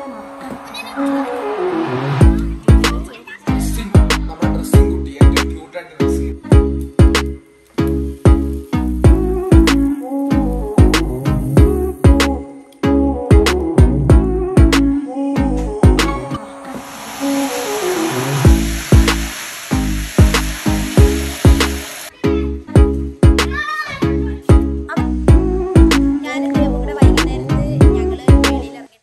നമ്മുടെ ഡ്രസ്സിംഗ് കുട്ടി ഏറ്റവും ക്യൂട്ടായിട്ട് ഡ്രസ് ചെയ്യും ഞാനും ദേവും കൂടെ വൈകുന്നേരത്ത് ഞങ്ങൾ വെളിയിലിറങ്ങി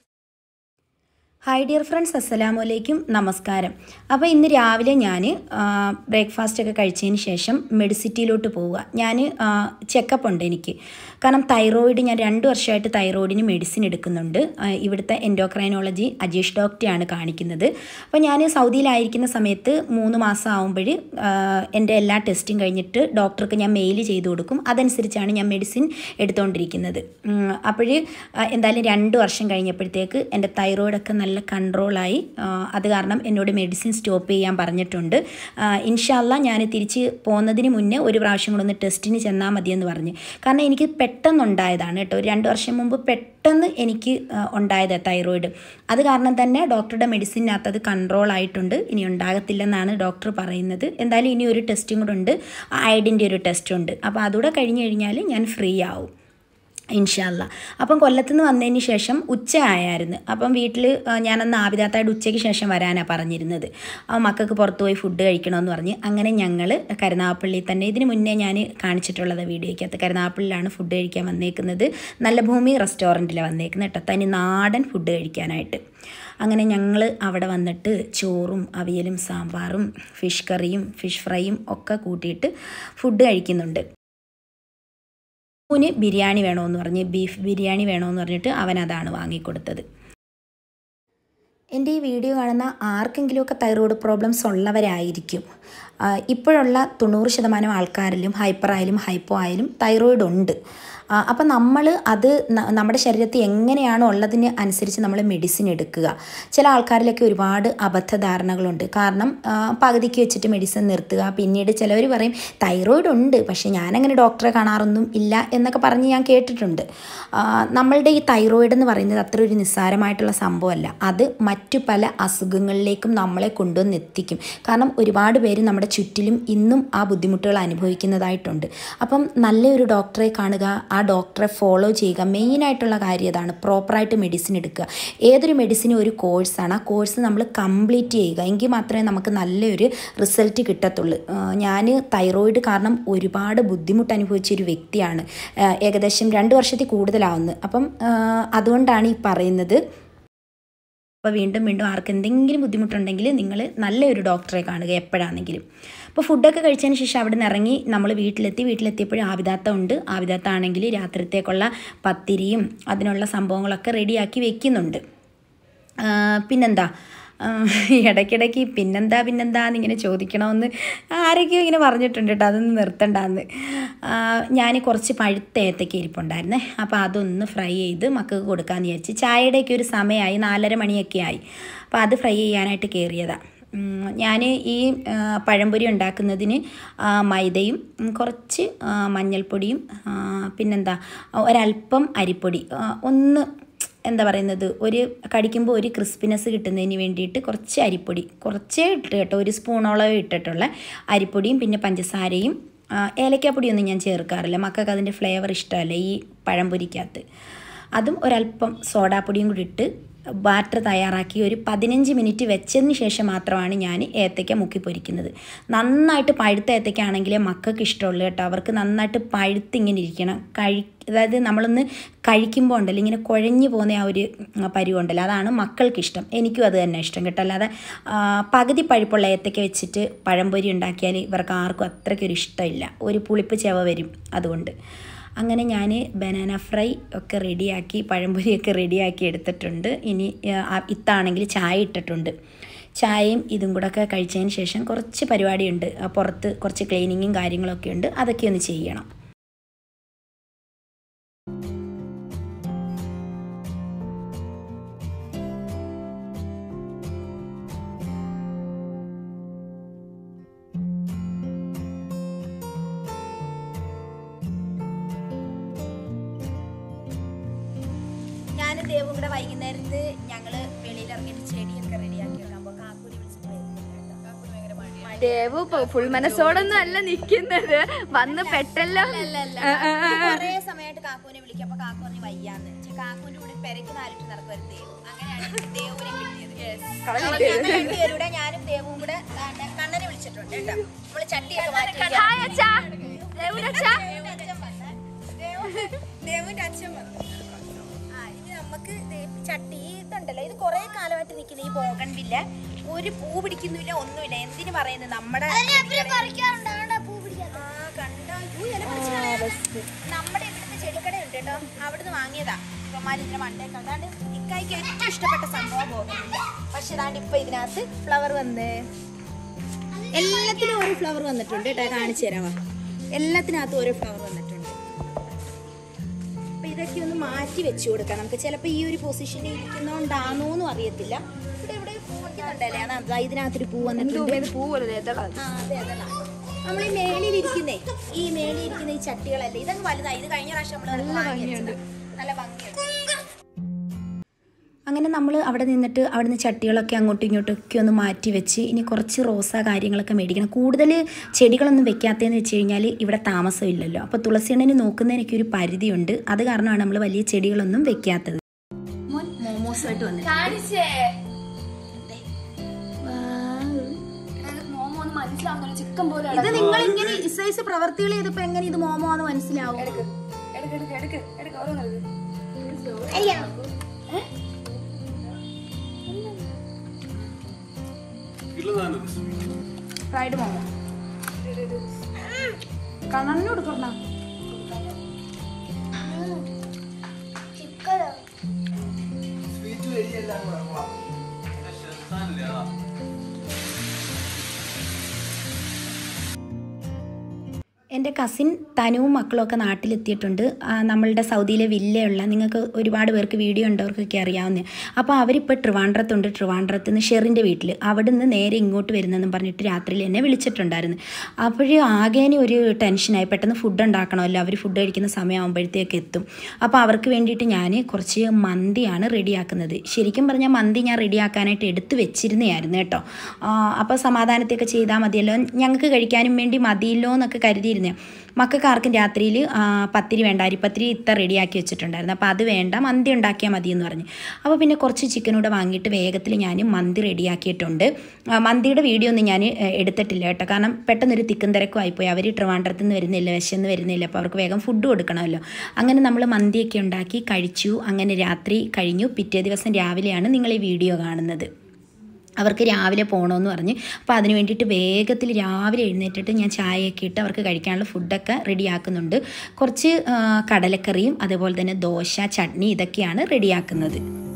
ഹായ് ഡിയർ ഫ്രണ്ട്സ് അസ്സലാമു അലൈക്കും നമസ്കാരം അപ്പോൾ ഇന്ന് രാവിലെ ഞാൻ ബ്രേക്ക്ഫാസ്റ്റ് ഒക്കെ കഴിച്ചതിന് ശേഷം മെഡിസിറ്റിയിലോട്ട് പോവുക ഞാൻ ചെക്കപ്പ് ഉണ്ട് എനിക്ക് കാരണം തൈറോയിഡ് ഞാൻ രണ്ട് വർഷമായിട്ട് തൈറോയിഡിന് മെഡിസിൻ എടുക്കുന്നുണ്ട് ആ, ഇവിടുത്തെ എൻഡോക്രൈനോളജി അജീഷ് ഡോക്ടറെയാണ് കാണിക്കുന്നത് അപ്പോൾ ഞാൻ സൗദിയിലായിരിക്കുന്ന സമയത്ത് മൂന്ന് മാസം ആകുമ്പോൾ എൻ്റെ എല്ലാ ടെസ്റ്റും കഴിഞ്ഞിട്ട് ഡോക്ടർക്ക് ഞാൻ മെയിൽ ചെയ്ത് കൊടുക്കും അതനുസരിച്ചാണ് ഞാൻ മെഡിസിൻ എടുത്തുകൊണ്ടിരിക്കുന്നത് അപ്പോൾ എന്തായാലും രണ്ട് വർഷം കഴിഞ്ഞപ്പോഴത്തേക്ക് എൻ്റെ തൈറോയിഡൊക്കെ നല്ല കൺട്രോളായി അത് കാരണം എന്നോട് മെഡിസിൻ സ്റ്റോപ്പ് ചെയ്യാൻ പറഞ്ഞിട്ടുണ്ട് ഇൻഷാല്ല ഞാൻ തിരിച്ച് പോകുന്നതിന് മുന്നേ ഒരു പ്രാവശ്യം കൂടെ ഒന്ന് ടെസ്റ്റിന് ചെന്നാൽ മതിയെന്ന് പറഞ്ഞു കാരണം എനിക്ക് പെട്ടെന്നുണ്ടായതാണ് കേട്ടോ ഒരു രണ്ട് വർഷം മുമ്പ് പെട്ടെന്ന് എനിക്ക് ആ, ഉണ്ടായത് തൈറോയിഡ് അത് കാരണം തന്നെ ഡോക്ടറുടെ മെഡിസിനകത്ത് അത് കൺട്രോൾ ആയിട്ടുണ്ട് ഇനി ഉണ്ടാകത്തില്ലെന്നാണ് ഡോക്ടർ പറയുന്നത് എന്തായാലും ഇനി ഒരു ടെസ്റ്റും കൂടെ ഉണ്ട് അയഡിൻ്റെ ഒരു ടെസ്റ്റ് ഉണ്ട് അപ്പോൾ അതുകൂടെ കഴിഞ്ഞ് കഴിഞ്ഞാൽ ഞാൻ ഫ്രീ ആവും ഇൻഷാല്ല അപ്പം കൊല്ലത്തുനിന്ന് വന്നതിന് ശേഷം ഉച്ച ആയായിരുന്നു അപ്പം വീട്ടിൽ ഞാനന്ന് ആപിതാത്തായിട്ട് ഉച്ചയ്ക്ക് ശേഷം വരാനാണ് പറഞ്ഞിരുന്നത് ആ മക്കൾക്ക് പുറത്ത് പോയി ഫുഡ് കഴിക്കണമെന്ന് പറഞ്ഞ് അങ്ങനെ ഞങ്ങൾ കരുനാഗപ്പള്ളി തന്നെ ഇതിന് മുന്നേ ഞാൻ കാണിച്ചിട്ടുള്ളത് വീഡിയോയ്ക്കകത്ത് കരുനാഗപ്പള്ളിയിലാണ് ഫുഡ് കഴിക്കാൻ വന്നേക്കുന്നത് നല്ല ഭൂമി റെസ്റ്റോറൻറ്റിലാണ് വന്നേക്കുന്നത് കേട്ടോ തനി നാടൻ ഫുഡ് കഴിക്കാനായിട്ട് അങ്ങനെ ഞങ്ങൾ അവിടെ വന്നിട്ട് ചോറും അവിയലും സാമ്പാറും ഫിഷ് കറിയും ഫിഷ് ഫ്രൈയും ഒക്കെ കൂട്ടിയിട്ട് ഫുഡ് കഴിക്കുന്നുണ്ട് മോന് ബിരിയാണി വേണമെന്ന് പറഞ്ഞ് ബീഫ് ബിരിയാണി വേണമെന്ന് പറഞ്ഞിട്ട് അവൻ അതാണ് വാങ്ങിക്കൊടുത്തത് എൻ്റെ ഈ വീഡിയോ കാണുന്ന ആർക്കെങ്കിലുമൊക്കെ തൈറോയ്ഡ് പ്രോബ്ലംസ് ഉള്ളവരായിരിക്കും ആ, ഇപ്പോഴുള്ള തൊണ്ണൂറ് ശതമാനം ആൾക്കാരിലും ഹൈപ്പർ ആയാലും ഹൈപ്പോ ആയാലും തൈറോയിഡ് ഉണ്ട് ആ, അപ്പം നമ്മൾ അത് ന- നമ്മുടെ ശരീരത്തിൽ എങ്ങനെയാണോ ഉള്ളതിന് അനുസരിച്ച് നമ്മൾ മെഡിസിൻ എടുക്കുക ചില ആൾക്കാരിലൊക്കെ ഒരുപാട് അബദ്ധധാരണകളുണ്ട് കാരണം ആ, പകുതിക്ക് വെച്ചിട്ട് മെഡിസിൻ നിർത്തുക പിന്നീട് ചിലവർ പറയും തൈറോയിഡ് ഉണ്ട് പക്ഷേ ഞാനങ്ങനെ ഡോക്ടറെ കാണാറൊന്നും ഇല്ല എന്നൊക്കെ പറഞ്ഞ് ഞാൻ കേട്ടിട്ടുണ്ട് ആ, നമ്മളുടെ ഈ തൈറോയിഡ് എന്ന് പറയുന്നത് അത്ര ഒരു നിസ്സാരമായിട്ടുള്ള സംഭവമല്ല അത് മറ്റു പല അസുഖങ്ങളിലേക്കും നമ്മളെ കൊണ്ടുവന്ന് എത്തിക്കും കാരണം ഒരുപാട് പേര് നമ്മുടെ ചുറ്റിലും ഇന്നും ആ ബുദ്ധിമുട്ടുകൾ അനുഭവിക്കുന്നതായിട്ടുണ്ട് അപ്പം നല്ലൊരു ഡോക്ടറെ കാണുക ആ ഡോക്ടറെ ഫോളോ ചെയ്യുക മെയിനായിട്ടുള്ള കാര്യം അതാണ് പ്രോപ്പറായിട്ട് മെഡിസിൻ എടുക്കുക ഏതൊരു മെഡിസിനും ഒരു കോഴ്സാണ് ആ കോഴ്സ് നമ്മൾ കംപ്ലീറ്റ് ചെയ്യുക എങ്കിൽ മാത്രമേ നമുക്ക് നല്ലൊരു റിസൾട്ട് കിട്ടത്തുള്ളൂ ഞാൻ തൈറോയിഡ് കാരണം ഒരുപാട് ബുദ്ധിമുട്ട് അനുഭവിച്ച ഒരു വ്യക്തിയാണ് ആ, ഏകദേശം രണ്ട് വർഷത്തിൽ കൂടുതലാവുന്നു അപ്പം ആ, അതുകൊണ്ടാണ് ഈ പറയുന്നത് അപ്പോൾ വീണ്ടും വീണ്ടും ആർക്ക് എന്തെങ്കിലും ബുദ്ധിമുട്ടുണ്ടെങ്കിൽ നിങ്ങൾ നല്ലൊരു ഡോക്ടറെ കാണുക എപ്പോഴാണെങ്കിലും അപ്പോൾ ഫുഡൊക്കെ കഴിച്ചതിന് ശേഷം അവിടെ നിന്ന് ഇറങ്ങി നമ്മൾ വീട്ടിലെത്തി വീട്ടിലെത്തിയപ്പോഴും ആവിതാത്ത ഉണ്ട് ആവിതാത്ത ആണെങ്കിൽ രാത്രിത്തേക്കുള്ള പത്തിരിയും അതിനുള്ള സംഭവങ്ങളൊക്കെ റെഡിയാക്കി വെക്കുന്നുണ്ട് ആ, പിന്നെന്താ ആ, ഇടയ്ക്കിടയ്ക്ക് പിന്നെന്താ പിന്നെന്താ എന്നിങ്ങനെ ചോദിക്കണമെന്ന് ആരൊക്കെയോ ഇങ്ങനെ പറഞ്ഞിട്ടുണ്ട് കേട്ടോ അതൊന്ന് നിർത്തണ്ടെന്ന് ഞാൻ കുറച്ച് പഴുത്ത ഏത്തയ്ക്ക ഇരിപ്പുണ്ടായിരുന്നേ അപ്പോൾ അതൊന്ന് ഫ്രൈ ചെയ്ത് മക്കൾക്ക് കൊടുക്കാമെന്ന് വിചാരിച്ച് ചായയുടെയൊക്കെ ഒരു സമയമായി നാലര മണിയൊക്കെ ആയി അപ്പോൾ അത് ഫ്രൈ ചെയ്യാനായിട്ട് കയറിയതാണ് ഞാൻ ഈ ആ, പഴംപൊരി ഉണ്ടാക്കുന്നതിന് ആ, മൈദയും ഉം, കുറച്ച് ആ, മഞ്ഞൾപ്പൊടിയും ആ, പിന്നെന്താ ഒരല്പം അരിപ്പൊടി ആ, ഒന്ന് എന്താ പറയുന്നത് ഒരു കടിക്കുമ്പോൾ ഒരു ക്രിസ്പിനെസ് കിട്ടുന്നതിന് വേണ്ടിയിട്ട് കുറച്ച് അരിപ്പൊടി കുറച്ചേ ഇട്ട് കേട്ടോ ഒരു സ്പൂണോളം ഇട്ടിട്ടുള്ള അരിപ്പൊടിയും പിന്നെ പഞ്ചസാരയും ആ, ഏലക്കാപ്പൊടിയൊന്നും ഞാൻ ചേർക്കാറില്ല മക്കൾക്ക് അതിൻ്റെ ഫ്ലേവർ ഇഷ്ടമല്ല ഈ പഴംപൊരിക്കകത്ത് അതും ഒരല്പം സോഡാപ്പൊടിയും കൂടി ഇട്ട് ബാറ്റർ തയ്യാറാക്കി ഒരു പതിനഞ്ച് മിനിറ്റ് വെച്ചതിന് ശേഷം മാത്രമാണ് ഞാൻ ഏത്തയ്ക്ക മുക്കി പൊരിക്കുന്നത് നന്നായിട്ട് പഴുത്ത ഏത്തയ്ക്ക ആണെങ്കിലേ മക്കൾക്ക് ഇഷ്ടമുള്ളൂ കേട്ടോ അവർക്ക് നന്നായിട്ട് പഴുത്ത് ഇങ്ങനെ ഇരിക്കണം കഴി അതായത് നമ്മളൊന്ന് കഴിക്കുമ്പോൾ ഉണ്ടല്ലോ ഇങ്ങനെ കുഴഞ്ഞു പോകുന്ന ആ ഒരു പരുവുണ്ടല്ലോ അതാണ് മക്കൾക്ക് ഇഷ്ടം എനിക്കും അത് തന്നെ ഇഷ്ടം കേട്ടോ അല്ലാതെ ആ, പകുതി പഴുപ്പുള്ള ഏത്തയ്ക്ക വെച്ചിട്ട് പഴംപൊരി ഉണ്ടാക്കിയാൽ ഇവർക്ക് ആർക്കും അത്രയ്ക്കൊരു ഇഷ്ടമില്ല ഒരു പുളിപ്പ് ചെവ വരും അതുകൊണ്ട് അങ്ങനെ ഞാൻ ബനാന ഫ്രൈ ഒക്കെ റെഡിയാക്കി പഴംപൊരിയൊക്കെ റെഡിയാക്കി എടുത്തിട്ടുണ്ട് ഇനി ആ, ഇത്താണെങ്കിൽ ചായ ഇട്ടിട്ടുണ്ട് ചായയും ഇതും കൂടെ ഒക്കെ കഴിച്ചതിന് ശേഷം കുറച്ച് പരിപാടിയുണ്ട് ആ, പുറത്ത് കുറച്ച് ക്ലീനിങ്ങും കാര്യങ്ങളൊക്കെ ഉണ്ട് അതൊക്കെ ഒന്ന് ചെയ്യണം ഞാനും ദേവും കൂടെ വൈകുന്നേരത്ത് ഞങ്ങള് വെളിയിൽ ദേവു ഫുൾ മനസ്സോടൊന്നും അല്ല നിക്കുന്നത് വന്ന് പെട്ടല്ലോ ആ, ആ, ആ, ആ. കൊറേ സമയമായിട്ട് കാക്കുവിനെ വിളിക്കും അപ്പൊ കാക്കു പറഞ്ഞു വയ്യാന്ന് പക്ഷെ കാക്കുവിന്റെ കൂടെ പെരക്ക് നാലിട്ട് നടക്കുമായിരുന്നു ദേവു അങ്ങനെയാണ് എനിക്ക് ദേവുവിനെ കിട്ടിയത് ഞങ്ങൾ രണ്ടുപേരുടെ ഞാനും ദേവും കൂടെ ദാണ്ടെ കണ്ണനെ വിളിച്ചിട്ടുണ്ട് കേട്ടോ നമ്മള് ചട്ടിയൊക്കെ മാറ്റി ഹായ് അച്ഛാ ദേവുന്റെ അച്ഛാ ദേവുവിന്റെ അച്ഛൻ വന്നേ. ദേവു- ദേവുവിന്റെ അച്ഛൻ വന്നു ആ ഇനി നമുക്ക് ദേ ചട്ടി ഇതുണ്ടല്ലോ ഇത് കുറെ കാലമായിട്ട് നിൽക്കുന്ന ഈ ബോഗൺവില്ല ഒരു പൂ പിടിക്കുന്നില്ല ഒന്നുമില്ല എന്തിനു പറയുന്നത് നമ്മുടെ ആ, കണ്ടോ? അയ്യോ, ഇല പറിച്ച് കളയാതെ. നമ്മുടെ ഇവിടുത്തെ ചെടിക്കട ഉണ്ട് കേട്ടോ അവിടുന്ന് വാങ്ങിയതാ ഇപ്പമാരിന്റെ മണ്ടേ കണ്ടാണ്ട് ഇക്കായിക്ക് ഏറ്റവും ഇഷ്ടപ്പെട്ട സംഭവം ബോഗൺവില്ല പക്ഷെ ഇതാണ്ട് ഇപ്പൊ ഇതിനകത്ത് ഫ്ലവർ വന്ന് എല്ലാത്തിനും ഓരോ ഫ്ലവർ വന്നിട്ടുണ്ട് കേട്ടോ കാണിച്ചു തരാവാ എല്ലാത്തിനകത്തും ഓരോ ഫ്ലവർ വന്നിട്ടുണ്ട് അപ്പൊ ഇതൊക്കെ ഒന്ന് മാറ്റി വെച്ചു കൊടുക്കാം നമുക്ക് ചിലപ്പോൾ ഈ ഒരു പൊസിഷനിൽ ഇരിക്കുന്നോണ്ടാണോന്നും അറിയത്തില്ല ഇവിടെ ഇവിടെ പൂ വയ്ക്കുന്നുണ്ടല്ലേ അതാ ഇതിനകത്തൊരു പൂ വന്നിട്ടുണ്ട് പൂ പോലെ ആ, അതെ, അതെടാ. നമ്മൾ ഈ മേളിൽ ഇരിക്കുന്നേ ഈ മേളിൽ ഇരിക്കുന്ന ഈ ചട്ടികളല്ലേ ഇതങ്ങ് വലുതായി ഇത് കഴിഞ്ഞ പ്രാവശ്യം നമ്മൾ വാങ്ങിയത് നല്ല ഭംഗിയുണ്ട് അങ്ങനെ നമ്മൾ അവിടെ നിന്നിട്ട് അവിടുന്ന് ചട്ടികളൊക്കെ അങ്ങോട്ടും ഇങ്ങോട്ടും ഒക്കെ ഒന്ന് മാറ്റി വെച്ച് ഇനി കുറച്ച് റോസ കാര്യങ്ങളൊക്കെ മേടിക്കണം കൂടുതൽ ചെടികളൊന്നും വെക്കാത്തതെന്ന് വെച്ച് കഴിഞ്ഞാൽ ഇവിടെ താമസമില്ലല്ലോ അപ്പോൾ തുളസിയണ്ണന് നോക്കുന്നതിനൊക്കെ ഒരു പരിധിയുണ്ട് അത് കാരണമാണ് നമ്മൾ വലിയ ചെടികളൊന്നും വെക്കാത്തത് മോൻ മോമോസുമായിട്ട് വന്നിട്ട് കാണിച്ചേ മോമോ ഒന്ന് മനസ്സിലാവുന്നില്ല ചിക്കൻ പോലെ ഇത് നിങ്ങൾ ഇങ്ങനെ ഈ സൈസ് പ്രവർത്തികൾ ചെയ്തപ്പോ എങ്ങനെ ഇത് മോമോ ആണെന്ന് മനസ്സിലാവും എടുക്ക് എടുക്ക് എടുക്ക് എടുക്ക് ഓരോന്ന് എടുക്ക് ഫ്രൈഡ് മോമോ കണ്ണു കൊടുക്കണ്ട സ്വീറ്റ് വരിയെല്ലാം കൂടെ എൻ്റെ കസിൻ തനുവും മക്കളും ഒക്കെ നാട്ടിലെത്തിയിട്ടുണ്ട് ആ, നമ്മളുടെ സൗദിയിലെ വില്ലയുള്ള നിങ്ങൾക്ക് ഒരുപാട് പേർക്ക് വീഡിയോ ഉണ്ടവർക്കൊക്കെ അറിയാവുന്ന അപ്പോൾ അവരിപ്പോൾ ട്രിവാൻഡ്രത്തുണ്ട് ട്രിവാൻഡ്രത്ത് നിന്ന് ഷെറിൻ്റെ വീട്ടിൽ അവിടെ നിന്ന് നേരെ ഇങ്ങോട്ട് വരുന്നെന്നും പറഞ്ഞിട്ട് രാത്രിയിൽ എന്നെ വിളിച്ചിട്ടുണ്ടായിരുന്നു അപ്പോഴേ ആകേനെ ഒരു ടെൻഷനായി പെട്ടെന്ന് ഫുഡ് ഉണ്ടാക്കണമല്ലോ അവർ ഫുഡ് കഴിക്കുന്ന സമയമാകുമ്പോഴത്തേക്ക് എത്തും അപ്പോൾ അവർക്ക് വേണ്ടിയിട്ട് ഞാൻ കുറച്ച് മന്തിയാണ് റെഡിയാക്കുന്നത് ശരിക്കും പറഞ്ഞാൽ മന്തി ഞാൻ റെഡിയാക്കാനായിട്ട് എടുത്തു വെച്ചിരുന്നതായിരുന്നു കേട്ടോ ആ, അപ്പോൾ സമാധാനത്തെയൊക്കെ ചെയ്താൽ മതിയല്ലോ ഞങ്ങൾക്ക് കഴിക്കാനും വേണ്ടി മതിയല്ലോ എന്നൊക്കെ കരുതിയിരുന്നേ മക്കൾക്ക് ആർക്കും രാത്രിയിൽ പത്തിരി വേണ്ട അരിപ്പത്തിരി ഇത്ര റെഡിയാക്കി വെച്ചിട്ടുണ്ടായിരുന്നു അപ്പോൾ അത് വേണ്ട മന്തി ഉണ്ടാക്കിയാൽ മതി എന്ന് പറഞ്ഞു അപ്പോൾ പിന്നെ കുറച്ച് ചിക്കൻ കൂടെ വാങ്ങിയിട്ട് വേഗത്തിൽ ഞാൻ മന്തി റെഡിയാക്കിയിട്ടുണ്ട് ആ, മന്തിയുടെ വീഡിയോ ഒന്നും ഞാൻ ഏ, എടുത്തിട്ടില്ല കേട്ടോ കാരണം പെട്ടെന്നൊരു തിക്കും തിരക്കും ആയിപ്പോയി അവർ ട്രിവാൻഡ്രത്ത് നിന്ന് വരുന്നില്ല വിശന്ന് വരുന്നില്ല അപ്പോൾ അവർക്ക് വേഗം ഫുഡ് കൊടുക്കണമല്ലോ അങ്ങനെ നമ്മൾ മന്തിയൊക്കെ ഉണ്ടാക്കി കഴിച്ചു അങ്ങനെ രാത്രി കഴിഞ്ഞു പിറ്റേ ദിവസം രാവിലെയാണ് നിങ്ങൾ ഈ വീഡിയോ കാണുന്നത് അവർക്ക് രാവിലെ പോകണമെന്ന് പറഞ്ഞ് അപ്പോൾ അതിന് വേണ്ടിയിട്ട് വേഗത്തിൽ രാവിലെ എഴുന്നേറ്റിട്ട് ഞാൻ ചായയൊക്കെ ഇട്ട് അവർക്ക് കഴിക്കാനുള്ള ഫുഡൊക്കെ റെഡിയാക്കുന്നുണ്ട് കുറച്ച് ആ, കടലക്കറിയും അതേപോലെ തന്നെ ദോശ ചട്നി ഇതൊക്കെയാണ് റെഡിയാക്കുന്നത്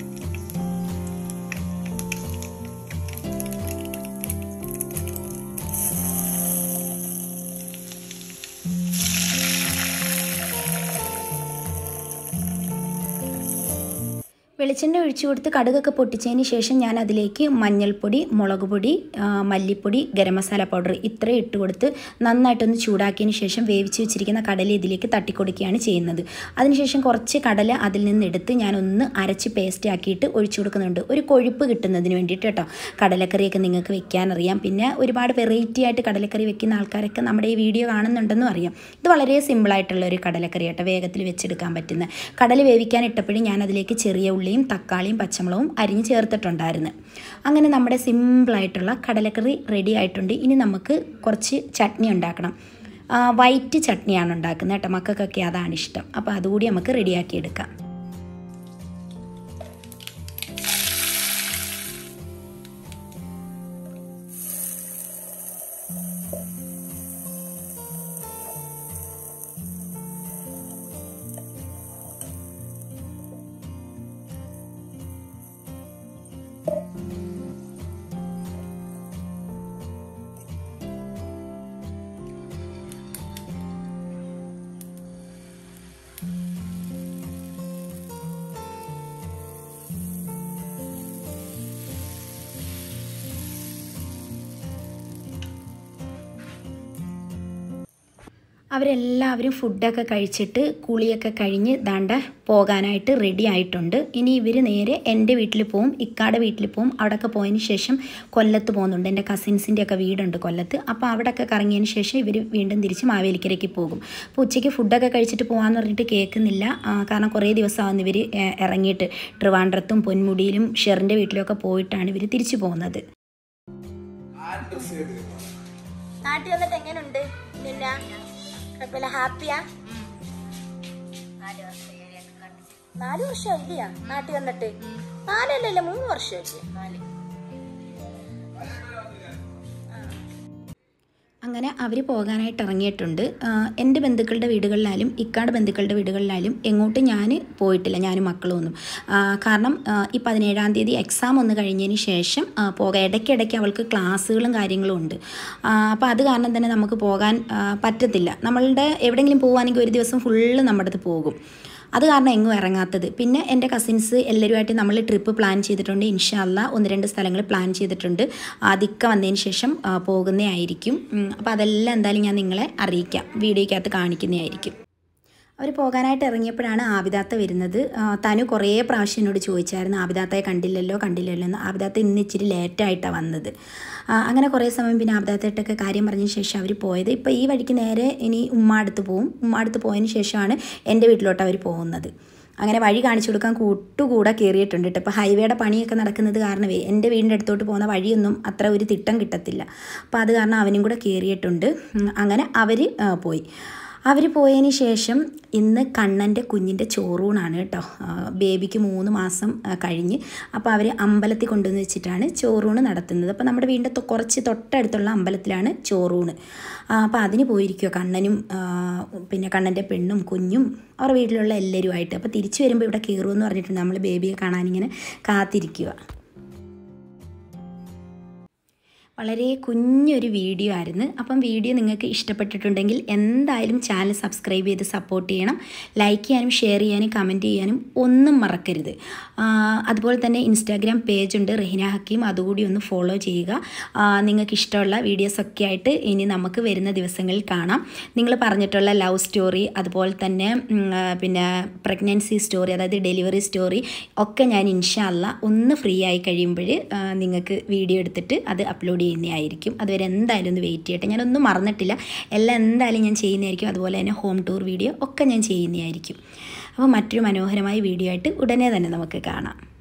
വെളിച്ചെണ്ണ ഒഴിച്ചു കൊടുത്ത് കടുകൊക്കെ പൊട്ടിച്ചതിന് ശേഷം ഞാൻ അതിലേക്ക് മഞ്ഞൾപ്പൊടി മുളക് പൊടി ആ, മല്ലിപ്പൊടി ഗരം മസാല പൗഡർ ഇത്രയും ഇട്ട് കൊടുത്ത് നന്നായിട്ടൊന്ന് ചൂടാക്കിയതിന് ശേഷം വേവിച്ച് വെച്ചിരിക്കുന്ന കടല ഇതിലേക്ക് തട്ടിക്കൊടുക്കുകയാണ് ചെയ്യുന്നത് അതിനുശേഷം കുറച്ച് കടല അതിൽ നിന്ന് എടുത്ത് ഞാനൊന്ന് അരച്ച് പേസ്റ്റ് ആക്കിയിട്ട് ഒഴിച്ചു കൊടുക്കുന്നുണ്ട് ഒരു കൊഴുപ്പ് കിട്ടുന്നതിന് വേണ്ടിയിട്ട് കേട്ടോ കടലക്കറിയൊക്കെ നിങ്ങൾക്ക് വെക്കാനറിയാം പിന്നെ ഒരുപാട് വെറൈറ്റി ആയിട്ട് കടലക്കറി വെക്കുന്ന ആൾക്കാരൊക്കെ നമ്മുടെ ഈ വീഡിയോ കാണുന്നുണ്ടെന്നും അറിയാം ഇത് വളരെ സിമ്പിളായിട്ടുള്ള ഒരു കടലക്കറി കേട്ടോ വേഗത്തിൽ വെച്ചെടുക്കാൻ പറ്റുന്ന കടല വേവിക്കാൻ ഇട്ടപ്പോഴും ഞാൻ അതിലേക്ക് ചെറിയ ഉള്ളിയും തക്കാളിയും പച്ചമുളകും അരിഞ്ഞ് ചേർത്തിട്ടുണ്ടായിരുന്നു അങ്ങനെ നമ്മുടെ സിമ്പിളായിട്ടുള്ള കടലക്കറി റെഡി ആയിട്ടുണ്ട് ഇനി നമുക്ക് കുറച്ച് ചട്നി ഉണ്ടാക്കണം ആ, വൈറ്റ് ചട്നിയാണ് ഉണ്ടാക്കുന്നത് കേട്ടോ മക്കൾക്കൊക്കെ അതാണ് ഇഷ്ടം അപ്പോൾ അതുകൂടി നമുക്ക് റെഡിയാക്കി എടുക്കാം അവരെല്ലാവരും ഫുഡൊക്കെ കഴിച്ചിട്ട് കുളിയൊക്കെ കഴിഞ്ഞ് ദാണ്ട പോകാനായിട്ട് റെഡി ആയിട്ടുണ്ട് ഇനി ഇവർ നേരെ എൻ്റെ വീട്ടിൽ പോവും ഇക്കാടെ വീട്ടിൽ പോവും അവിടെയൊക്കെ പോയതിന് ശേഷം കൊല്ലത്ത് പോകുന്നുണ്ട് എൻ്റെ കസിൻസിൻ്റെ ഒക്കെ വീടുണ്ട് കൊല്ലത്ത് അപ്പോൾ അവിടെയൊക്കെ കറങ്ങിയതിന് ശേഷം ഇവർ വീണ്ടും തിരിച്ച് മാവേലിക്കരയ്ക്ക് പോകും അപ്പോൾ ഉച്ചയ്ക്ക് ഫുഡൊക്കെ കഴിച്ചിട്ട് പോകാമെന്ന് പറഞ്ഞിട്ട് കേൾക്കുന്നില്ല ആ, കാരണം കുറേ ദിവസമാകുന്നു ഇവർ ഇറങ്ങിയിട്ട് ട്രിവാൻഡ്രത്തും പൊന്മുടിയിലും ഷെറിൻ്റെ വീട്ടിലൊക്കെ പോയിട്ടാണ് ഇവർ തിരിച്ചു പോകുന്നത് ആ ഡ്രസ് ചെയ്ത് നാട്ടിൽ വന്നിട്ട് എങ്ങനെയുണ്ട് നിന്ന കുഴപ്പമില്ല ഹാപ്പിയാ നാല് വർഷം ഇല്ലയാ നാട്ടിൽ വന്നിട്ട് നാലല്ലല്ല മൂന്ന് വർഷമല്ലേ നാല് അങ്ങനെ അവർ പോകാനായിട്ട് ഇറങ്ങിയിട്ടുണ്ട് ആ, എൻ്റെ ബന്ധുക്കളുടെ വീടുകളിലായാലും ഇക്കാട് ബന്ധുക്കളുടെ വീടുകളിലായാലും എങ്ങോട്ടും ഞാൻ പോയിട്ടില്ല ഞാനും മക്കളും ഒന്നും ആ, കാരണം ആ, ഈ പതിനേഴാം തീയതി എക്സാം ഒന്ന് കഴിഞ്ഞതിന് ശേഷം ആ, പോകാം ഇടയ്ക്കിടയ്ക്ക് അവൾക്ക് ക്ലാസ്സുകളും കാര്യങ്ങളും ഉണ്ട് അപ്പോൾ അത് കാരണം തന്നെ നമുക്ക് പോകാൻ ആ, പറ്റത്തില്ല നമ്മളുടെ എവിടെയെങ്കിലും പോകുവാണെങ്കിൽ ഒരു ദിവസം ഫുള്ള് നമ്മുടെ അടുത്ത് പോകും അത് കാരണം എങ്ങും ഇറങ്ങാത്തത് പിന്നെ എൻ്റെ കസിൻസ് എല്ലാവരുമായിട്ട് നമ്മൾ ട്രിപ്പ് പ്ലാൻ ചെയ്തിട്ടുണ്ട് ഇൻഷാല്ല ഒന്ന് രണ്ട് സ്ഥലങ്ങൾ പ്ലാൻ ചെയ്തിട്ടുണ്ട് ആദിക്ക വന്നതിന് ശേഷം ആ, പോകുന്നതായിരിക്കും അപ്പോൾ അതെല്ലാം എന്തായാലും ഞാൻ നിങ്ങളെ അറിയിക്കാം വീഡിയോയ്ക്കകത്ത് കാണിക്കുന്നതായിരിക്കും അവർ പോകാനായിട്ട് ഇറങ്ങിയപ്പോഴാണ് ആബിദാത്ത വരുന്നത് ആ, തനു കുറേ പ്രാവശ്യം എന്നോട് ചോദിച്ചായിരുന്നു ആബിദാത്തയെ കണ്ടില്ലല്ലോ കണ്ടില്ലല്ലോ എന്ന് ആബിദാത്ത ഇന്ന് ഇച്ചിരി ലേറ്റായിട്ടാണ് വന്നത് ആ, അങ്ങനെ കുറേ സമയം പിന്നെ ആബിദാത്തയായിട്ടൊക്കെ കാര്യം പറഞ്ഞതിന് ശേഷം അവർ പോയത് ഇപ്പോൾ ഈ വഴിക്ക് നേരെ ഇനി ഉമ്മ അടുത്ത് പോവും ഉമ്മ അടുത്ത് പോയതിന് ശേഷമാണ് എൻ്റെ വീട്ടിലോട്ട് അവർ പോകുന്നത് അങ്ങനെ വഴി കാണിച്ചു കൊടുക്കാൻ കൂട്ടുകൂടെ കയറിയിട്ടുണ്ട് കേട്ടോ ഇപ്പോൾ ഹൈവേയുടെ പണിയൊക്കെ നടക്കുന്നത് കാരണമേ എൻ്റെ വീടിൻ്റെ അടുത്തോട്ട് പോകുന്ന വഴിയൊന്നും അത്ര ഒരു തിട്ടം കിട്ടത്തില്ല അപ്പോൾ അത് കാരണം അവനും കൂടെ കയറിയിട്ടുണ്ട് ഉം, അങ്ങനെ അവർ പോയി അവർ പോയതിന് ശേഷം ഇന്ന് കണ്ണൻ്റെ കുഞ്ഞിൻ്റെ ചോറൂണാണ് കേട്ടോ ആ, ബേബിക്ക് മൂന്ന് മാസം ആ, കഴിഞ്ഞ് അപ്പോൾ അവർ അമ്പലത്തിൽ കൊണ്ടുവന്ന് വെച്ചിട്ടാണ് ചോറൂണ് നടത്തുന്നത് അപ്പോൾ നമ്മുടെ വീടിൻ്റെ തൊ- കുറച്ച് തൊട്ടടുത്തുള്ള അമ്പലത്തിലാണ് ചോറൂണ് ആ, അപ്പോൾ അതിന് പോയിരിക്കുമോ കണ്ണനും ആ, പിന്നെ കണ്ണൻ്റെ പെണ്ണും കുഞ്ഞും അവരുടെ വീട്ടിലുള്ള എല്ലാവരുമായിട്ട് അപ്പോൾ തിരിച്ചു വരുമ്പോൾ ഇവിടെ കയറുമെന്ന് പറഞ്ഞിട്ടുണ്ട് നമ്മൾ ബേബിയെ കാണാനിങ്ങനെ കാത്തിരിക്കുക വളരെ കുഞ്ഞൊരു വീഡിയോ ആയിരുന്നു അപ്പം വീഡിയോ നിങ്ങൾക്ക് ഇഷ്ടപ്പെട്ടിട്ടുണ്ടെങ്കിൽ എന്തായാലും ചാനൽ സബ്സ്ക്രൈബ് ചെയ്ത് സപ്പോർട്ട് ചെയ്യണം ലൈക്ക് ചെയ്യാനും ഷെയർ ചെയ്യാനും കമൻറ്റ് ചെയ്യാനും ഒന്നും മറക്കരുത് ആ, അതുപോലെ തന്നെ ഇൻസ്റ്റാഗ്രാം പേജ് ഉണ്ട് റെഹിന ഹക്കീം അതുകൂടി ഒന്ന് ഫോളോ ചെയ്യുക ആ, നിങ്ങൾക്ക് ഇഷ്ടമുള്ള വീഡിയോസൊക്കെ ആയിട്ട് ഇനി നമുക്ക് വരുന്ന ദിവസങ്ങളിൽ കാണാം നിങ്ങൾ പറഞ്ഞിട്ടുള്ള ലവ് സ്റ്റോറി അതുപോലെ തന്നെ ഉം, ആ, പിന്നെ പ്രഗ്നൻസി സ്റ്റോറി അതായത് ഡെലിവറി സ്റ്റോറി ഒക്കെ ഞാൻ ഇൻഷാല്ല ഒന്ന് ഫ്രീ ആയി കഴിയുമ്പോൾ നിങ്ങൾക്ക് വീഡിയോ എടുത്തിട്ട് അത് അപ്ലോഡ് ചെയ്യുന്നതായിരിക്കും അതുവരെ എന്തായാലും ഒന്ന് വെയിറ്റ് ചെയ്യട്ടെ ഞാനൊന്നും മറന്നിട്ടില്ല എല്ലാം എന്തായാലും ഞാൻ ചെയ്യുന്നതായിരിക്കും അതുപോലെ തന്നെ ഹോം ടൂർ വീഡിയോ ഒക്കെ ഞാൻ ചെയ്യുന്നതായിരിക്കും അപ്പോൾ മറ്റൊരു മനോഹരമായ വീഡിയോ ആയിട്ട് ഉടനെ തന്നെ നമുക്ക് കാണാം